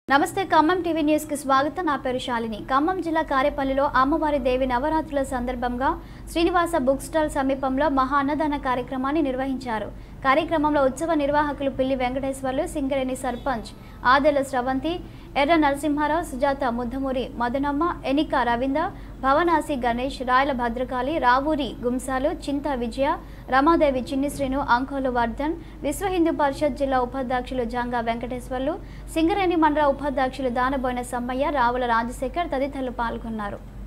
నమస్తే Khammam TV news కి స్వాగతం నా పేరు శాలిని ఖమ్మం జిల్లా కారేపల్లిలో అమ్మవారి దేవి నవరాత్రుల సందర్భంగా శ్రీనివాస బుక్ స్టాల్ సమీపంలో మహా అన్నదాన కార్యక్రమాన్ని నిర్వహించారు కార్యక్రమంలో ఉత్సవ నిర్వాహకులు పిల్లి వెంకటేశ్వర్లు సింగరేణి సర్పంచ్ ఆదెల స్రవంతి ఎర్ర నరసింహారావు సుజాత ముద్దమూరి మదనమ్మ ఎనిక రవీంద్ర భవనాసి గణేష్ రాయల భద్రకాళి రావూరి గుంసాలు చింత విజయ రమాదేవి చిన్నిశ్రీను అంకోలు వర్ధన్ విశ్వ హిందూ పరిషత్ జిల్లా ఉపాధ్యక్షులు జంగా వెంకటేశ్వర్లు సింగరేణి మండల ఉపాధ్యక్షులు దానబోయిన సమ్మయ్య రావుల రాజశేఖర్ తదితరులు పాల్గొన్నారు